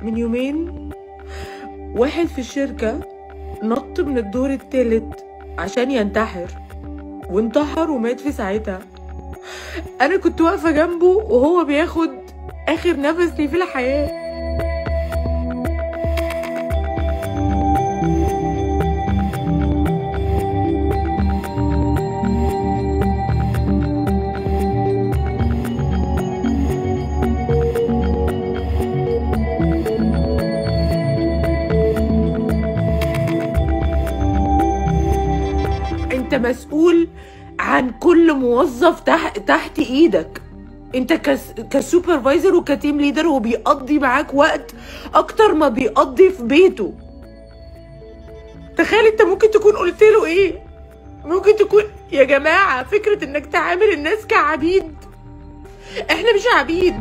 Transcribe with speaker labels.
Speaker 1: من يومين واحد في الشركة نط من الدور التالت عشان ينتحر وانتحر ومات في ساعتها انا كنت واقفة جنبه وهو بياخد اخر نفس ليه في الحياة انت مسؤول عن كل موظف تحت تحت ايدك انت كس... كسوبرفايزر وكتيم ليدر هو بيقضي معاك وقت اكتر ما بيقضي في بيته تخيل انت ممكن تكون قلت له ايه ممكن تكون يا جماعة فكرة انك تعامل الناس كعبيد احنا مش عبيد